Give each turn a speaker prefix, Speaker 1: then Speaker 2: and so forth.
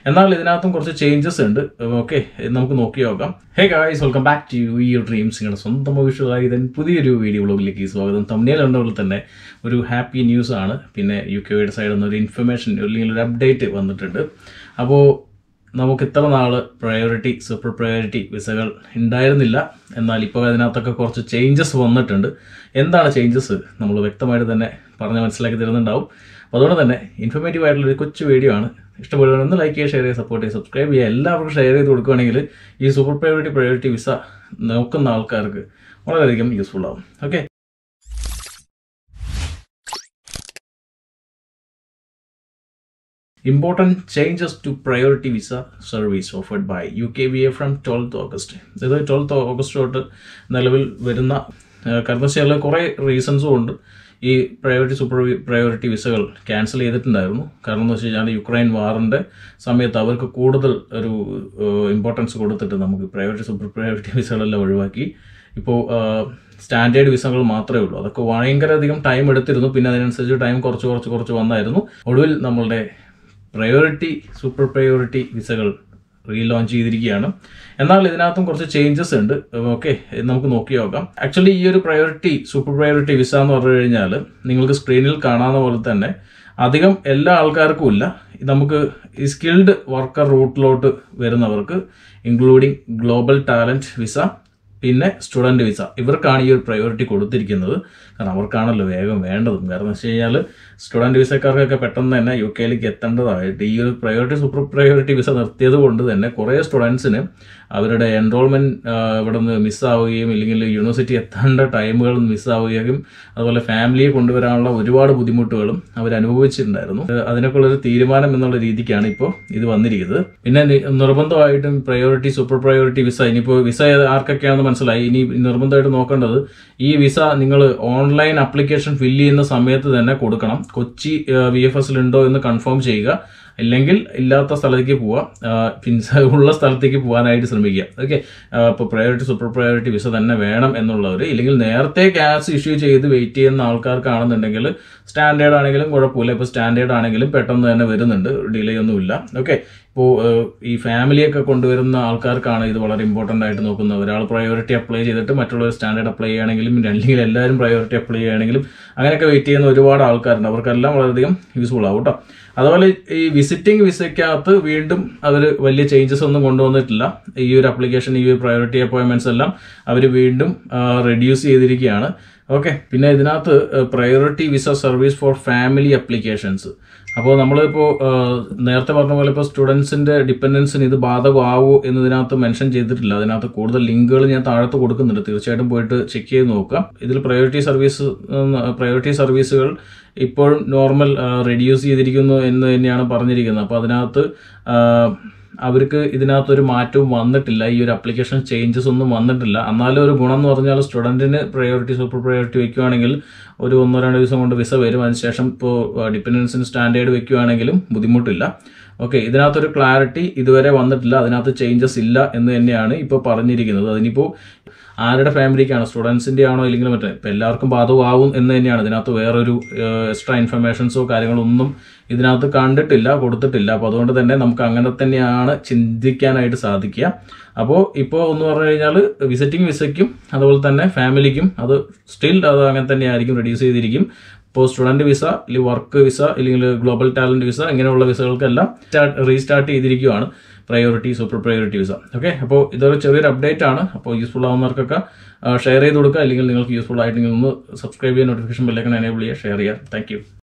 Speaker 1: എന്നാൽ ഇതിനകത്തും കുറച്ച് ചേഞ്ചസ് ഉണ്ട് ഓക്കെ നമുക്ക് നോക്കി നോക്കാം hey guys welcome back to U U dreams നിങ്ങളുടെ സ്വന്തം വിഷുവായുധൻ പുതിയൊരു വീഡിയോ വ്ളോഗിലേക്ക് സ്വാഗതം തമ്മിലുണ്ടപോലെ തന്നെ ഒരു ഹാപ്പി ന്യൂസ് ആണ് പിന്നെ യു കെയുടെ സൈഡിൽ നിന്ന് ഒരു ഇൻഫർമേഷൻ അല്ലെങ്കിൽ ഒരു അപ്ഡേറ്റ് വന്നിട്ടുണ്ട് അപ്പോൾ നമുക്ക് ഇത്ര നാൾ പ്രയോറിറ്റി സൂപ്പർ പ്രയോറിറ്റി വിസകൾ ഉണ്ടായിരുന്നില്ല എന്നാൽ ഇപ്പോൾ അതിനകത്തൊക്കെ കുറച്ച് ചേഞ്ചസ് വന്നിട്ടുണ്ട് എന്താണ് ചേഞ്ചസ് നമ്മൾ വ്യക്തമായിട്ട് തന്നെ പറഞ്ഞ് മനസ്സിലാക്കി തരുന്നുണ്ടാവും അപ്പോൾ അതുകൊണ്ട് തന്നെ ഇൻഫർമേറ്റീവ് ആയിട്ടുള്ള ഒരു കൊച്ചു വീഡിയോ ആണ് ഇഷ്ടപ്പെടുന്നത് ഒന്ന് ലൈക്ക് ചെയ്യുക ഷെയർ ചെയ്യുക സപ്പോർട്ട് ചെയ്യുക സബ്സ്ക്രൈബ് ചെയ്യുക എല്ലാവർക്കും ഷെയർ ചെയ്ത് കൊടുക്കുകയാണെങ്കിൽ ഈ സൂപ്പർ പ്രയോറിറ്റി പ്രയോറിറ്റി വിസ നോക്കുന്ന ആൾക്കാർക്ക് വളരെയധികം യൂസ്ഫുൾ ആവും okay important changes to priority visa service offered by UKVA from 12th August ഇത് 12th ഓഗസ്റ്റ് തൊട്ട് നിലവിൽ വരുന്ന കാരണം വെച്ചാൽ കുറേ റീസൺസും ഉണ്ട് ഈ പ്രയോറിറ്റി സൂപ്പർ പ്രയോറിറ്റി വിസകൾ ക്യാൻസൽ ചെയ്തിട്ടുണ്ടായിരുന്നു കാരണം എന്ന് വെച്ച് കഴിഞ്ഞാൽ യുക്രൈൻ വാറിൻ്റെ സമയത്ത് അവർക്ക് കൂടുതൽ ഒരു ഇമ്പോർട്ടൻസ് കൊടുത്തിട്ട് നമുക്ക് പ്രയോറിറ്റി സൂപ്പർ പ്രയോറിറ്റി വിസകളെല്ലാം ഒഴിവാക്കി ഇപ്പോൾ സ്റ്റാൻഡേർഡ് വിസകൾ മാത്രമേ ഉള്ളൂ അതൊക്കെ ഭയങ്കര അധികം ടൈം എടുത്തിരുന്നു പിന്നെ അതിനനുസരിച്ച് ടൈം കുറച്ച് കുറച്ച് കുറച്ച് വന്നായിരുന്നു ഒടുവിൽ നമ്മളുടെ പ്രയോറിറ്റി സൂപ്പർ പ്രയോറിറ്റി വിസകൾ റീലോഞ്ച് ചെയ്തിരിക്കുകയാണ് എന്നാൽ ഇതിനകത്തും കുറച്ച് ചേഞ്ചസ് ഉണ്ട് ഓക്കെ നമുക്ക് നോക്കി നോക്കാം ആക്ച്വലി ഈ ഒരു പ്രയോറിറ്റി സൂപ്പർ പ്രയോറിറ്റി വിസ എന്ന് പറഞ്ഞു കഴിഞ്ഞാൽ നിങ്ങൾക്ക് സ്ക്രീനിൽ കാണാവുന്ന പോലെ തന്നെ അധികം എല്ലാ ആൾക്കാർക്കും ഇല്ല നമുക്ക് ഈ സ്കിൽഡ് വർക്കർ റൂട്ടിലോട്ട് വരുന്നവർക്ക് ഇൻക്ലൂഡിങ് ഗ്ലോബൽ ടാലൻറ്റ് വിസ പിന്നെ സ്റ്റുഡൻറ് വിസ ഇവർക്കാണ് ഈ ഒരു പ്രയോറിറ്റി കൊടുത്തിരിക്കുന്നത് കാരണം അവർക്കാണല്ലോ വേഗം വേണ്ടതും കാരണം വെച്ച് കഴിഞ്ഞാൽ സ്റ്റുഡൻറ് വിസക്കാർക്കൊക്കെ പെട്ടെന്ന് തന്നെ യു കെയിലേക്ക് എത്തേണ്ടതായിട്ട് ഈ ഒരു പ്രയോറിറ്റി സൂപ്പർ പ്രയോറിറ്റി വിസ നിർത്തിയത് കൊണ്ട് തന്നെ കുറേ സ്റ്റുഡൻസിന് അവരുടെ എൻറോൾമെൻറ്റ് ഇവിടെ നിന്ന് മിസ്സാവുകയും ഇല്ലെങ്കിൽ യൂണിവേഴ്സിറ്റി എത്തേണ്ട ടൈമുകൾ മിസ്സാവുകയും അതുപോലെ ഫാമിലിയെ കൊണ്ടുവരാനുള്ള ഒരുപാട് ബുദ്ധിമുട്ടുകളും അവർ അനുഭവിച്ചിട്ടുണ്ടായിരുന്നു അതിനൊക്കെയുള്ളൊരു തീരുമാനം എന്നുള്ള രീതിക്കാണ് ഇപ്പോൾ ഇത് വന്നിരിക്കുന്നത് പിന്നെ നിർബന്ധമായിട്ടും പ്രയോറിറ്റി സൂപ്പർ പ്രയോറിറ്റി വിസ ഇനിയിപ്പോൾ വിസ ആർക്കൊക്കെയാണെന്ന് മനസ്സിലായി ഇനി നിർബന്ധമായിട്ട് നോക്കേണ്ടത് ഈ വിസ നിങ്ങൾ ഓൺലൈൻ ആപ്ലിക്കേഷൻ ഫില്ല് ചെയ്യുന്ന സമയത്ത് തന്നെ കൊടുക്കണം കൊച്ചി വി എഫ് എസിൽ ഉണ്ടോ എന്ന് കൺഫേം ചെയ്യുക ഇല്ലെങ്കിൽ ഇല്ലാത്ത സ്ഥലത്തേക്ക് പോവുക പിന്നെ ഉള്ള സ്ഥലത്തേക്ക് പോകാനായിട്ട് ശ്രമിക്കുക ഓക്കെ ഇപ്പോൾ പ്രയോറിറ്റി സൂപ്പർ പ്രയോറിറ്റി വിസ തന്നെ വേണം എന്നുള്ളവർ ഇല്ലെങ്കിൽ നേരത്തെ ക്യാഷ് ഇഷ്യൂ ചെയ്ത് വെയിറ്റ് ചെയ്യുന്ന ആൾക്കാർക്കാണെന്നുണ്ടെങ്കിൽ സ്റ്റാൻഡേർഡ് ആണെങ്കിലും കുഴപ്പമില്ല ഇപ്പോൾ സ്റ്റാൻഡേർഡ് ആണെങ്കിലും പെട്ടെന്ന് തന്നെ വരുന്നുണ്ട് ഡിലേ ഒന്നുമില്ല ഓക്കെ ഇപ്പോൾ ഈ ഫാമിലിയൊക്കെ കൊണ്ടുവരുന്ന ആൾക്കാർക്കാണ് ഇത് വളരെ ഇമ്പോർട്ടൻ്റ് ആയിട്ട് നോക്കുന്നത് ഒരാൾ പ്രയോറിറ്റി അപ്ലൈ ചെയ്തിട്ട് മറ്റുള്ളവർ സ്റ്റാൻഡേർഡ് അപ്ലൈ ചെയ്യുകയാണെങ്കിലും അല്ലെങ്കിൽ എല്ലാവരും പ്രയോറിറ്റി അപ്ലൈ ചെയ്യുകയാണെങ്കിലും അങ്ങനെയൊക്കെ വെയിറ്റ് ചെയ്യുന്ന ഒരുപാട് ആൾക്കാരുണ്ട് അവർക്കെല്ലാം വളരെയധികം യൂസ്ഫുൾ ആവും കേട്ടോ അതുപോലെ ഈ വിസിറ്റിംഗ് വിസയ്ക്കകത്ത് വീണ്ടും അവർ വലിയ ചേഞ്ചസ് ഒന്നും കൊണ്ടുവന്നിട്ടില്ല ഈ ഒരു അപ്ലിക്കേഷൻ ഈ ഒരു പ്രയോറിറ്റി അപ്പോയിൻമെൻറ്റ്സ് എല്ലാം അവർ വീണ്ടും റെഡ്യൂസ് ചെയ്തിരിക്കുകയാണ് ഓക്കെ പിന്നെ ഇതിനകത്ത് priority visa service for family applications അപ്പോൾ നമ്മളിപ്പോൾ നേരത്തെ പറഞ്ഞ പോലെ ഇപ്പോൾ സ്റ്റുഡൻസിൻ്റെ ഡിപ്പെൻഡൻസിന് ഇത് ബാധകമാവോ എന്നതിനകത്ത് മെൻഷൻ ചെയ്തിട്ടില്ല അതിനകത്ത് കൂടുതൽ ലിങ്കുകൾ ഞാൻ താഴത്ത് കൊടുക്കുന്നുണ്ട് തീർച്ചയായിട്ടും പോയിട്ട് ചെക്ക് ചെയ്ത് നോക്കുക ഇതിൽ പ്രയോറിറ്റി സർവീസ് പ്രയോറിറ്റി സർവീസുകൾ ഇപ്പോഴും നോർമൽ റെഡ്യൂസ് ചെയ്തിരിക്കുന്നു എന്ന് തന്നെയാണ് പറഞ്ഞിരിക്കുന്നത് അപ്പോൾ അതിനകത്ത് അവർക്ക് ഇതിനകത്തൊരു മാറ്റവും വന്നിട്ടില്ല ഈ ഒരു അപ്ലിക്കേഷൻ ചേഞ്ചസ് ഒന്നും വന്നിട്ടില്ല എന്നാലും ഒരു ഗുണം എന്ന് പറഞ്ഞാൽ സ്റ്റുഡൻറ്റിന് പ്രയോറിറ്റി സൂപ്പർ പ്രയോറിറ്റി വെക്കുകയാണെങ്കിൽ ഒരു ഒന്നോ രണ്ടോ ദിവസം കൊണ്ട് വിസ വരും അതിനുശേഷം ഇപ്പോൾ ഡിപ്പെൻഡൻസിന് സ്റ്റാൻഡേർഡ് വെക്കുകയാണെങ്കിലും ബുദ്ധിമുട്ടില്ല ഓക്കെ ഇതിനകത്തൊരു ക്ലാരിറ്റി ഇതുവരെ വന്നിട്ടില്ല അതിനകത്ത് ചേഞ്ചസ് ഇല്ല എന്ന് തന്നെയാണ് ഇപ്പോൾ പറഞ്ഞിരിക്കുന്നത് അതിനിപ്പോൾ ആരുടെ ഫാമിലിക്കാണ് സ്റ്റുഡൻസിൻ്റെ ആണോ ഇല്ലെങ്കിൽ മറ്റേ ഇപ്പം എല്ലാവർക്കും ബാധകമാവും എന്ന് തന്നെയാണ് ഇതിനകത്ത് വേറൊരു എക്സ്ട്രാ ഇൻഫർമേഷൻസോ കാര്യങ്ങളൊന്നും ഇതിനകത്ത് കണ്ടിട്ടില്ല കൊടുത്തിട്ടില്ല അപ്പോൾ അതുകൊണ്ട് തന്നെ നമുക്ക് അങ്ങനെ തന്നെയാണ് ചിന്തിക്കാനായിട്ട് സാധിക്കുക അപ്പോൾ ഇപ്പോൾ എന്ന് പറഞ്ഞു കഴിഞ്ഞാൽ വിസിറ്റിംഗ് വിസയ്ക്കും അതുപോലെ തന്നെ ഫാമിലിക്കും അത് സ്റ്റിൽ അത് അങ്ങനെ തന്നെയായിരിക്കും റെഡ്യൂസ് ചെയ്തിരിക്കും ഇപ്പോൾ സ്റ്റുഡൻറ്റ് വിസ അല്ലെങ്കിൽ വർക്ക് വിസ അല്ലെങ്കിൽ ഗ്ലോബൽ ടാലൻറ്റ് വിസ ഇങ്ങനെയുള്ള വിസകൾക്കെല്ലാം സ്റ്റാർട്ട് റീസ്റ്റാർട്ട് ചെയ്തിരിക്കുകയാണ് priority super priority visa okay അപ്പോൾ ഇതൊരു ചെറിയൊരു അപ്ഡേറ്റ് ആണ് അപ്പോൾ യൂസ്ഫുൾ ആവുന്നവർക്കൊക്കെ ഷെയർ ചെയ്ത് കൊടുക്കുക അല്ലെങ്കിൽ നിങ്ങൾക്ക് യൂസ്ഫുൾ ആയിട്ടെങ്കിൽ ഒന്ന് സബ്സ്ക്രൈബ് ചെയ്യുക നോട്ടിഫിക്കേഷൻ ബെല്ലൈക്കൺ എനേബിൾ ചെയ്യുക ഷെയർ ചെയ്യുക താങ്ക്